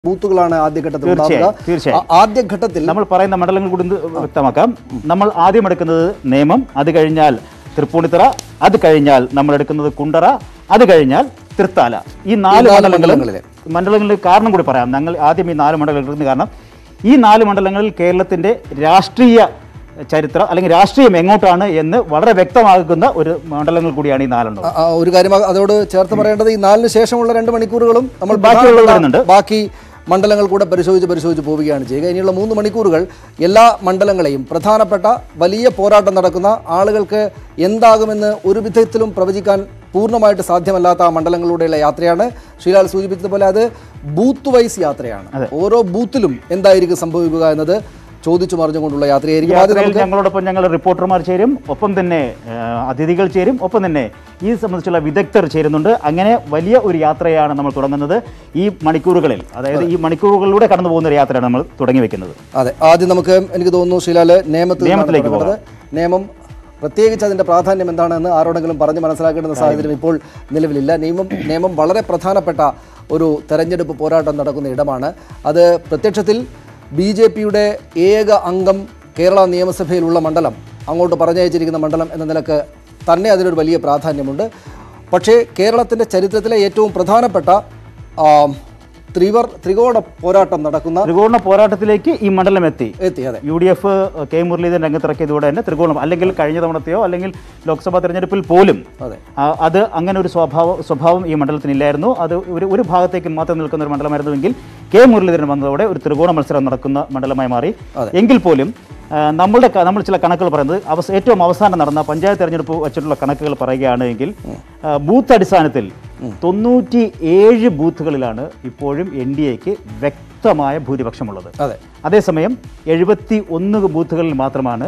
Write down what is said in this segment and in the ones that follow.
ബൂത്തുകളാണ് ആദ്യഘട്ടത്തിൽ തീർച്ചയായും, ഉണ്ടാവുക തീർച്ചയായും. ആ- ആദ്യഘട്ടത്തിൽ നമ്മൾ പറയുന്ന മണ്ഡലങ്ങൾ കൂടി ഒന്ന് വ്യക്തമാക്കാം നമ്മൾ ആദ്യം എടുക്കുന്നത് നേമം അത് കഴിഞ്ഞാൽ തൃപ്പൂണിത്തറ അത് കഴിഞ്ഞാൽ നമ്മൾ എടുക്കുന്നത് കുണ്ടറ അത് കഴിഞ്ഞാൽ തൃത്താല ഈ നാല് നാല് മണ്ഡലങ്ങളും മണ്ഡലങ്ങളിലെ. മണ്ഡലങ്ങളിൽ കാരണം കൂടി പറയാം ഞങ്ങൾ ആദ്യം ഈ നാല് മണ്ഡലങ്ങൾ എടുക്കുന്നത് കാരണം ഈ നാല് മണ്ഡലങ്ങളിൽ കേരളത്തിന്റെ രാഷ്ട്രീയ ചരിത്രം അല്ലെങ്കിൽ രാഷ്ട്രീയം എങ്ങോട്ടാണ് എന്ന് വളരെ വ്യക്തമാക്കുന്ന ഒരു മണ്ഡലങ്ങൾ കൂടിയാണ് ഈ നാലെണ്ണം ആ, ആ, ഒരു കാര്യം അ- അതോട് ചേർത്ത് പറയേണ്ടത് ഈ നാലിന് ശേഷമുള്ള രണ്ട് മണിക്കൂറുകളും നമ്മൾ ബാക്കിയുള്ളത് പ്രധാനപ്പെട്ട വരുന്നുണ്ട്. ബാക്കി മണ്ഡലങ്ങൾ കൂടെ പരിശോധിച്ച് പരിശോധിച്ച് പോവുകയാണ് ചെയ്യുക ഇനിയുള്ള മൂന്ന് മണിക്കൂറുകൾ എല്ലാ മണ്ഡലങ്ങളെയും പ്രധാനപ്പെട്ട വലിയ പോരാട്ടം നടക്കുന്ന ആളുകൾക്ക് എന്താകുമെന്ന് ഒരു വിധത്തിലും പ്രവചിക്കാൻ പൂർണ്ണമായിട്ട് സാധ്യമല്ലാത്ത ആ മണ്ഡലങ്ങളിലൂടെയുള്ള യാത്രയാണ് ശ്രീലാൽ സൂചിപ്പിച്ചതുപോലെ അത് ബൂത്ത് വൈസ് യാത്രയാണ് ഓരോ ബൂത്തിലും എന്തായിരിക്കും സംഭവിക്കുക എന്നത് ചോദിച്ചു മറിഞ്ഞുകൊണ്ടുള്ള യാത്രയായിരിക്കും ആദ്യം യാത്രയിൽ നമുക്ക് ഞങ്ങളോടൊപ്പം ഞങ്ങൾ റിപ്പോർട്ടർമാർ ചേരും ഒപ്പം തന്നെ ആ, അതിഥികൾ ചേരും ഒപ്പം തന്നെ ഈ സംബന്ധിച്ചുള്ള വിദഗ്ധർ ചേരുന്നുണ്ട് അങ്ങനെ വലിയ ഒരു യാത്രയാണ് നമ്മൾ തുടങ്ങുന്നത് ഈ മണിക്കൂറുകളിൽ അതായത് ഈ മണിക്കൂറുകളിലൂടെ കടന്നു പോകുന്ന ഒരു യാത്രയാണ് നമ്മൾ തുടങ്ങി വെക്കുന്നത് അതെ ആദ്യം നമുക്ക് എനിക്ക് തോന്നുന്നു ശ്രീലാല് നിയമത്തിൽ നിന്നാണ് നിയമത്തിലേക്ക് തുടങ്ങുന്നത് നിയമം പ്രത്യേകിച്ച് അതിന്റെ പ്രാധാന്യം എന്താണെന്ന് ആരോടെങ്കിലും പറഞ്ഞ് മനസ്സിലാക്കേണ്ട സാഹചര്യം ഇപ്പോൾ നിലവിലില്ല നിയമം നിയമം വളരെ പ്രധാനപ്പെട്ട ഒരു തെരഞ്ഞെടുപ്പ് പോരാട്ടം നടക്കുന്ന ഇടമാണ് അത് പ്രത്യക്ഷത്തിൽ ബി ജെ പിയുടെ ഏക അംഗം കേരള നിയമസഭയിലുള്ള മണ്ഡലം അങ്ങോട്ട് പറഞ്ഞയച്ചിരിക്കുന്ന മണ്ഡലം എന്ന നിലക്ക് തന്നെ അതിനൊരു വലിയ പ്രാധാന്യമുണ്ട് പക്ഷേ കേരളത്തിൻ്റെ ചരിത്രത്തിലെ ഏറ്റവും പ്രധാനപ്പെട്ട ആ, ത്രിവർ ത്രികോണ പോരാട്ടം നടക്കുന്ന ത്രികോണ പോരാട്ടത്തിലേക്ക് ഈ മണ്ഡലം എത്തി എത്തി അതെ U D F K Muraleedharan രംഗത്തിറക്കിയതോടെ തന്നെ ത്രികോണം അല്ലെങ്കിൽ കഴിഞ്ഞ തവണത്തെയോ അല്ലെങ്കിൽ ലോക്സഭാ തെരഞ്ഞെടുപ്പിൽ പോലും അതെ ആ, അത് അങ്ങനെ ഒരു സ്വഭാവം സ്വഭാവം ഈ മണ്ഡലത്തിനില്ലായിരുന്നു അത് ഒരു ഒരു ഭാഗത്തേക്ക് മാത്രം നിൽക്കുന്ന ഒരു മണ്ഡലമായിരുന്നുവെങ്കിൽ കെ മുരളീധരൻ വന്നതോടെ ഒരു ത്രികോണ മത്സരം നടക്കുന്ന മണ്ഡലമായി മാറി എങ്കിൽ പോലും ആ, നമ്മളുടെ ക- നമ്മൾ ചില കണക്കുകൾ പറയുന്നത് അവസ ഏറ്റവും അവസാനം നടന്ന പഞ്ചായത്ത് തെരഞ്ഞെടുപ്പ് വെച്ചിട്ടുള്ള കണക്കുകൾ പറയുകയാണെങ്കിൽ ആ, ബൂത്ത് അടിസ്ഥാനത്തിൽ തൊണ്ണൂറ്റി ഏഴ് ബൂത്തുകളിലാണ് ഇപ്പോഴും എൻ ഡി എക്ക് വ്യക്തമായ ഭൂരിപക്ഷമുള്ളത് അതെ അതേസമയം എഴുപത്തി ഒന്ന് ബൂത്തുകളിൽ മാത്രമാണ്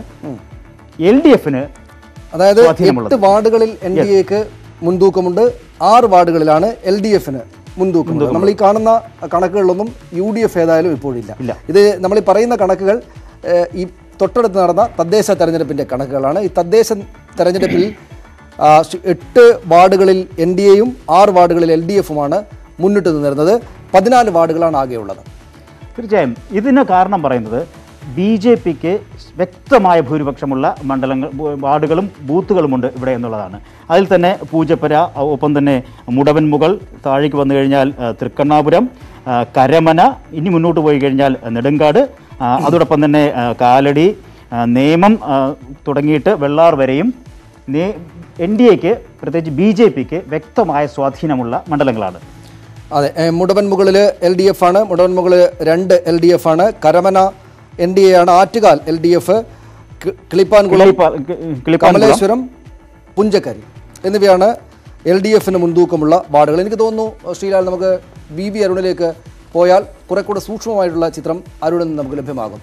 എൽ ഡി എഫിന് അതായത് സ്വാധീനമുള്ളത്. എട്ട് വാർഡുകളിൽ എൻ ഡി എക്ക് മുൻതൂക്കമുണ്ട് ആറ് വാർഡുകളിലാണ് എൽ ഡി എഫിന് മുൻതൂക്കമുണ്ട് നമ്മൾ ഈ കാണുന്ന കണക്കുകളിലൊന്നും യു ഡി എഫ് ഏതായാലും ഇപ്പോഴില്ല ഇല്ല. ഇത് നമ്മൾ ഈ പറയുന്ന കണക്കുകൾ ഏഹ്, ഈ തൊട്ടടുത്ത് നടന്ന തദ്ദേശ തെരഞ്ഞെടുപ്പിന്റെ കണക്കുകളാണ് ഈ തദ്ദേശ തെരഞ്ഞെടുപ്പിൽ ആ, ശ്- എട്ട് വാർഡുകളിൽ എൻ ഡി എയും ആറ് വാർഡുകളിൽ എൽ ഡി എഫുമാണ് മുന്നിട്ട് നിന്നിരുന്നത് പതിനാല് വാർഡുകളാണ് ആകെയുള്ളത് തീർച്ചയായും ഇതിന് കാരണം പറയുന്നത് ബി ജെ പിക്ക് വ്യക്തമായ ഭൂരിപക്ഷമുള്ള മണ്ഡലങ്ങൾ ബൂ- വാർഡുകളും ബൂത്തുകളുമുണ്ട് ഇവിടെ എന്നുള്ളതാണ് അതിൽ തന്നെ പൂജപ്പുര അ- ഒപ്പം തന്നെ മുടവൻമുകൾ താഴേക്ക് വന്നു കഴിഞ്ഞാൽ ആ, തൃക്കണ്ണാപുരം ആ, കരമന ഇനി മുന്നോട്ട് പോയി കഴിഞ്ഞാൽ നെടുങ്കാട് ആ, അതോടൊപ്പം തന്നെ ആ, കാലടി ആ, നേമം ആ, തുടങ്ങിയിട്ട് വെള്ളാർ വരെയും നേ എൻ ഡി എക്ക് പ്രത്യേകിച്ച് ബി ജെ പിക്ക് വ്യക്തമായ സ്വാധീനമുള്ള മണ്ഡലങ്ങളാണ് അതെ ഏ, മുടവൻ മുകളിൽ എൽ ഡി എഫ് ആണ് മുടവൻ മുകളിൽ രണ്ട് എൽ ഡി എഫ് ആണ് കരമന എൻ ഡി എ ആണ് Attukal L D F Kilippankulam കിളിപ്പാ- കി- കിളിപ്പാൻകുളം കമലേശ്വരം പുഞ്ചക്കരി എന്നിവയാണ് എൽ ഡി എഫിന് മുൻതൂക്കമുള്ള വാർഡുകൾ എനിക്ക് തോന്നുന്നു ശ്രീലാൽ നമുക്ക് വി വി അരുണിലേക്ക് പോയാൽ കുറെ കൂടെ സൂക്ഷ്മമായിട്ടുള്ള ചിത്രം അരുണിൽ നിന്ന് നമുക്ക് ലഭ്യമാകും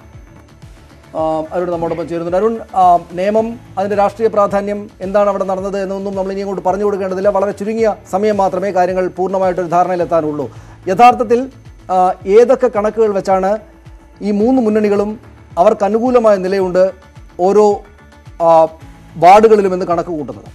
ആ, അരുൺ നമ്മോടൊപ്പം ചേരുന്നുണ്ട് അരുൺ ആ, നിയമം അതിൻ്റെ രാഷ്ട്രീയ പ്രാധാന്യം എന്താണ് അവിടെ നടന്നത് എന്നൊന്നും നമ്മൾ ഇനി അങ്ങോട്ട് പറഞ്ഞു കൊടുക്കേണ്ടതില്ല വളരെ ചുരുങ്ങിയ സമയം മാത്രമേ കാര്യങ്ങൾ പൂർണ്ണമായിട്ടൊരു ധാരണയിലെത്താനുള്ളൂ യഥാർത്ഥത്തിൽ ആ, ഏതൊക്കെ കണക്കുകൾ വെച്ചാണ് ഈ മൂന്ന് മുന്നണികളും അവർക്ക് അനുകൂലമായ നിലയുണ്ട് ഓരോ ആ, വാർഡുകളിലും എന്ന് കണക്ക് കൂട്ടുന്നത്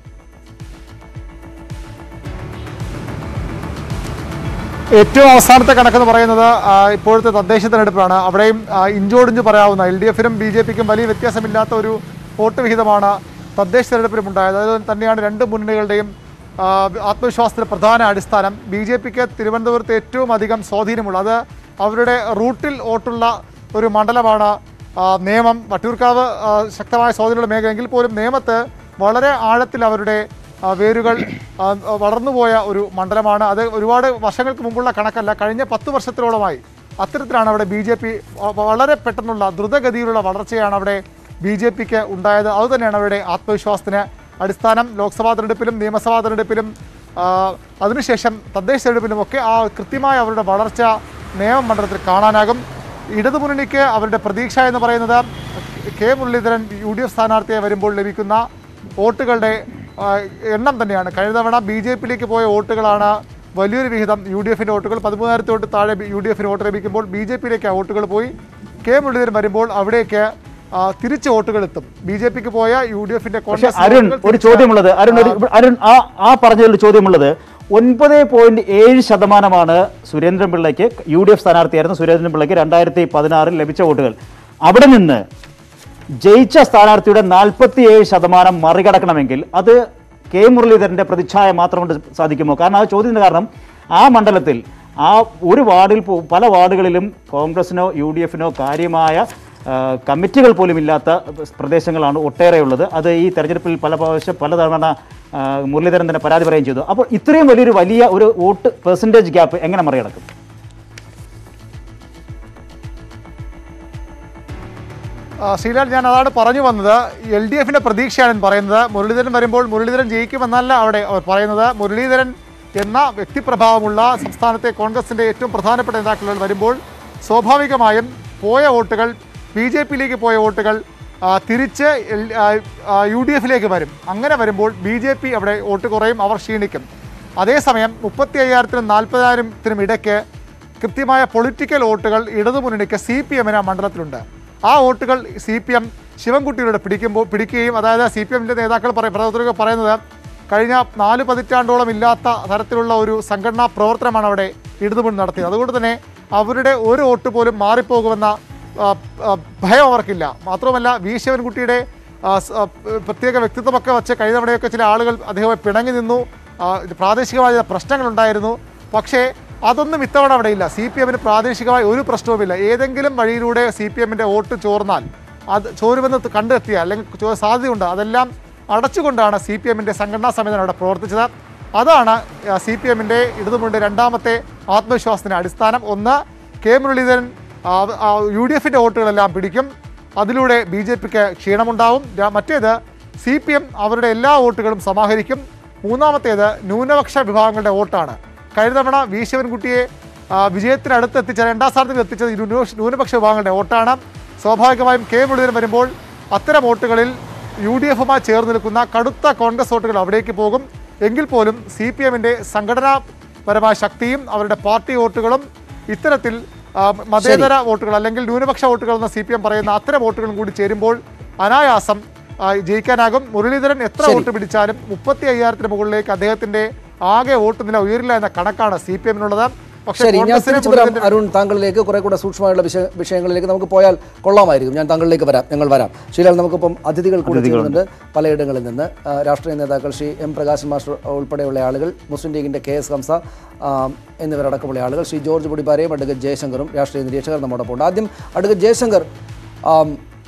ഏറ്റവും അവസാനത്തെ കണക്കെന്ന് പറയുന്നത് ആ, ഇപ്പോഴത്തെ തദ്ദേശ തെരഞ്ഞെടുപ്പാണ് അവിടെയും ആ, ഇഞ്ചോടിഞ്ച് പറയാവുന്ന എൽ ഡി എഫിനും ബി ജെ പിക്കും വലിയ വ്യത്യാസമില്ലാത്ത ഒരു വോട്ട് വിഹിതമാണ് തദ്ദേശ തെരഞ്ഞെടുപ്പിലും ഉണ്ടായത് അത് തന്നെയാണ് രണ്ട് മുന്നണികളുടെയും ആ, ആത്മവിശ്വാസത്തിന്റെ പ്രധാന അടിസ്ഥാനം ബി ജെ പിക്ക് തിരുവനന്തപുരത്ത് ഏറ്റവും അധികം സ്വാധീനമുള്ളത് അത് അവരുടെ റൂട്ടിൽ വോട്ടുള്ള ഒരു മണ്ഡലമാണ് ആ, നേമം വട്ടിയൂർക്കാവ് ആ, ശക്തമായ സ്വാധീനമുള്ള മേഖലയെങ്കിൽ പോലും നേമത്ത് വളരെ ആഴത്തിൽ അവരുടെ ആ, വേരുകൾ ആ, വളർന്നുപോയ ഒരു മണ്ഡലമാണ് അത് ഒരുപാട് വർഷങ്ങൾക്ക് മുമ്പുള്ള കണക്കല്ല കഴിഞ്ഞ പത്ത് വർഷത്തിലോളമായി അത്തരത്തിലാണ് അവിടെ ബി ജെ പി വളരെ പെട്ടെന്നുള്ള ദ്രുതഗതിയിലുള്ള വളർച്ചയാണ് അവിടെ ബി ജെ പിക്ക് ഉണ്ടായത് അതുതന്നെയാണ് അവരുടെ ആത്മവിശ്വാസത്തിന് അടിസ്ഥാനം ലോക്സഭാ തെരഞ്ഞെടുപ്പിലും നിയമസഭാ തെരഞ്ഞെടുപ്പിലും ആ, അതിനുശേഷം തദ്ദേശ തെരഞ്ഞെടുപ്പിലും ഒക്കെ ആ കൃത്യമായ അവരുടെ വളർച്ച നിയമ മണ്ഡലത്തിൽ കാണാനാകും ഇടതുമുന്നണിക്ക് അവരുടെ പ്രതീക്ഷ എന്ന് പറയുന്നത് K Muraleedharan U D F സ്ഥാനാർത്ഥിയായി വരുമ്പോൾ ലഭിക്കുന്ന വോട്ടുകളുടെ ആ, എണ്ണം തന്നെയാണ് കഴിഞ്ഞ തവണ ബി ജെ പിയിലേക്ക് പോയ വോട്ടുകളാണ് വലിയൊരു വിഹിതം യു ഡി എഫിൻ്റെ വോട്ടുകൾ പതിമൂന്നായിരത്തി തൊട്ട് താഴെ യു ഡി എഫിന് വോട്ട് ലഭിക്കുമ്പോൾ ബി ജെ പിയിലേക്ക് ആ വോട്ടുകൾ പോയി കെ മുരളീധരൻ വരുമ്പോൾ അവിടേക്ക് ആ, തിരിച്ച് വോട്ടുകൾ എത്തും ബി ജെ പിക്ക് പോയ യു ഡി എഫിന്റെ പക്ഷെ കോൺഗ്രസ് അരുൺ വോട്ടുകൾ ഒരു തിരിച്ച് ചോദ്യമുള്ളത് അരുൺ ഒരു അരുൺ ആ ആ പറഞ്ഞതിൽ ഒരു ചോദ്യമുള്ളത് ഒൻപത് പോയിന്റ് ഏഴ് ശതമാനമാണ് സുരേന്ദ്രൻ പിള്ളയ്ക്ക് യു ഡി എഫ് സ്ഥാനാർത്ഥിയായിരുന്ന സുരേന്ദ്രൻ പിള്ളയ്ക്ക് രണ്ടായിരത്തി പതിനാറിൽ ലഭിച്ച വോട്ടുകൾ അവിടെ നിന്ന് ജയിച്ച സ്ഥാനാർത്ഥിയുടെ നാൽപ്പത്തിയേഴ് ശതമാനം മറികടക്കണമെങ്കിൽ അത് കെ മുരളീധരന്റെ പ്രതിച്ഛായ മാത്രം കൊണ്ട് സാധിക്കുമോ കാരണം ആ ചോദ്യത്തിന് കാരണം ആ മണ്ഡലത്തിൽ ആ ഒരു വാർഡിൽ പോ- പല വാർഡുകളിലും കോൺഗ്രസിനോ യു ഡി എഫിനോ കാര്യമായ ആ, കമ്മിറ്റികൾ പോലും ഇല്ലാത്ത പ്രദേശങ്ങളാണ് ഒട്ടേറെ ഉള്ളത് അത് ഈ തെരഞ്ഞെടുപ്പിൽ പല പ്രാവശ്യം പലതവണ ആ, മുരളീധരൻ തന്നെ പരാതി പറയുകയും ചെയ്തു അപ്പോൾ ഇത്രയും വലിയൊരു വലിയ ഒരു വോട്ട് പെർസെൻറ്റേജ് ഗ്യാപ്പ് എങ്ങനെ മറികടക്കും ആ, ശ്രീലാൽ ഞാൻ അതാണ് പറഞ്ഞു വന്നത് എൽ ഡി എഫിന്റെ പ്രതീക്ഷയാണ് ഞാൻ പറയുന്നത് മുരളീധരൻ വരുമ്പോൾ മുരളീധരൻ ജയിക്കുമെന്നല്ല അവിടെ അവർ പറയുന്നത് മുരളീധരൻ എന്ന വ്യക്തിപ്രഭാവമുള്ള സംസ്ഥാനത്തെ കോൺഗ്രസിന്റെ ഏറ്റവും പ്രധാനപ്പെട്ട നേതാക്കൾ വരുമ്പോൾ സ്വാഭാവികമായും പോയ വോട്ടുകൾ ബി ജെ പിയിലേക്ക് പോയ വോട്ടുകൾ ആ, തിരിച്ച് എൽ- ആ, ആ, യു ഡി എഫിലേക്ക് വരും അങ്ങനെ വരുമ്പോൾ ബി ജെ പി അവിടെ വോട്ട് കുറയും അവർ ക്ഷീണിക്കും അതേസമയം മുപ്പത്തി അയ്യായിരത്തിനും നാൽപ്പതിനായിരത്തിനും ഇടയ്ക്ക് കൃത്യമായ പൊളിറ്റിക്കൽ വോട്ടുകൾ ഇടതുമുന്നണിക്ക് സി പി എമ്മിന് ആ മണ്ഡലത്തിലുണ്ട് ആ വോട്ടുകൾ സി പി എം ശിവൻകുട്ടിയിലൂടെ പിടിക്കുമ്പോൾ പിടിക്കുകയും അതായത് സി പി എമ്മിൻ്റെ നേതാക്കൾ പറയും പ്രവർത്തകർ പറയുന്നത് കഴിഞ്ഞ നാല് പതിറ്റാണ്ടോളം ഇല്ലാത്ത തരത്തിലുള്ള ഒരു സംഘടനാ പ്രവർത്തനമാണ് അവിടെ ഇടതുമുന്നണി നടത്തിയത് അതുകൊണ്ട് തന്നെ അവരുടെ ഒരു വോട്ട് പോലും മാറിപ്പോകുമെന്ന ആ, ആ, ഭയം അവർക്കില്ല മാത്രമല്ല വി ശിവൻകുട്ടിയുടെ ആ, സ്- ആ, പ്രത്യേക വ്യക്തിത്വമൊക്കെ വെച്ച് കഴിഞ്ഞ തവണയൊക്കെ ചില ആളുകൾ അദ്ദേഹം പിണങ്ങി നിന്നു ആ, ഇത് പ്രാദേശികമായ ചില പ്രശ്നങ്ങളുണ്ടായിരുന്നു പക്ഷേ അതൊന്നും ഇത്തവണ അവിടെ ഇല്ല സി പി എമ്മിന് പ്രാദേശികമായി ഒരു പ്രശ്നവുമില്ല ഏതെങ്കിലും വഴിയിലൂടെ സി പി എമ്മിൻ്റെ വോട്ട് ചോർന്നാൽ അത് ചോരുമെന്ന് കണ്ടെത്തിയ അല്ലെങ്കിൽ ചോ- സാധ്യതയുണ്ട് അതെല്ലാം അടച്ചുകൊണ്ടാണ് സി പി എമ്മിൻ്റെ സംഘടനാ സമിതി അവിടെ പ്രവർത്തിച്ചത് അതാണ് സി പി എമ്മിൻ്റെ ഇടതുമുണ്ട് രണ്ടാമത്തെ ആത്മവിശ്വാസത്തിന് അടിസ്ഥാനം ഒന്ന് കെ മുരളീധരൻ ആ, ആ, യു ഡി എഫിൻ്റെ വോട്ടുകളെല്ലാം പിടിക്കും അതിലൂടെ ബി ജെ പിക്ക് ക്ഷീണമുണ്ടാവും ര- മറ്റേത് സി പി എം അവരുടെ എല്ലാ വോട്ടുകളും സമാഹരിക്കും മൂന്നാമത്തേത് ന്യൂനപക്ഷ വിഭാഗങ്ങളുടെ വോട്ടാണ് കഴിഞ്ഞ തവണ വി ശിവൻകുട്ടിയെ ആ, വിജയത്തിനടുത്ത് എത്തിച്ച രണ്ടാം സ്ഥാനത്ത് എത്തിച്ചത് ഈ ന്യൂനപക്ഷ ന്യൂനപക്ഷ വിഭാഗങ്ങളുടെ വോട്ടാണ് സ്വാഭാവികമായും കെ മുരളീധരൻ വരുമ്പോൾ അത്തരം വോട്ടുകളിൽ യു ഡി എഫുമായി ചേർന്ന് നിൽക്കുന്ന കടുത്ത കോൺഗ്രസ് വോട്ടുകൾ അവിടേക്ക് പോകും എങ്കിൽ പോലും സി പി എമ്മിൻ്റെ സംഘടനാപരമായ ശക്തിയും അവരുടെ പാർട്ടി വോട്ടുകളും ഇത്തരത്തിൽ ആ, മതേതര വോട്ടുകൾ അല്ലെങ്കിൽ ന്യൂനപക്ഷ വോട്ടുകൾ എന്ന് സി പി എം പറയുന്ന അത്തരം വോട്ടുകളും കൂടി ചേരുമ്പോൾ അനായാസം ആ, ജയിക്കാനാകും മുരളീധരൻ എത്ര വോട്ട് പിടിച്ചാലും മുപ്പത്തി അയ്യായിരത്തിന് മുകളിലേക്ക് അദ്ദേഹത്തിന്റെ ആകെ വോട്ട് നില ഉയരില്ല എന്ന കണക്കാണ് സി പി എമ്മിനുള്ളത് പക്ഷേ ശരി ഞാൻ കോൺഗ്രസിന് തിരിച്ചു വരാം മുരളീധരൻ- അരുൺ താങ്കളിലേക്ക് കുറെ കൂടെ സൂക്ഷ്മമായുള്ള വിഷയ വിഷയങ്ങളിലേക്ക് നമുക്ക് പോയാൽ കൊള്ളാമായിരിക്കും ഞാൻ താങ്കളിലേക്ക് വരാം ഞങ്ങൾ വരാം ശരിയാൽ നമുക്കിപ്പം അതിഥികൾ കൂടി ചേരുന്നുണ്ട് പലയിടങ്ങളിൽ നിന്ന് ആ, രാഷ്ട്രീയ നേതാക്കൾ ശ്രീ എം പ്രകാശ് മാസ്റ്റർ ഉൾപ്പെടെയുള്ള ആളുകൾ മുസ്ലിം ലീഗിന്റെ കെ എസ് ഹംസ ആ, എന്നിവരടക്കമുള്ള ആളുകൾ ശ്രീ ജോർജ് പൊടിപ്പാരയും അഡ്വക്കേറ്റ് ജയശങ്കറും രാഷ്ട്രീയ നിരീക്ഷകർ നമ്മോടൊപ്പം ഉണ്ട് ആദ്യം അഡ്വക്കേറ്റ് ജയശങ്കർ ആം,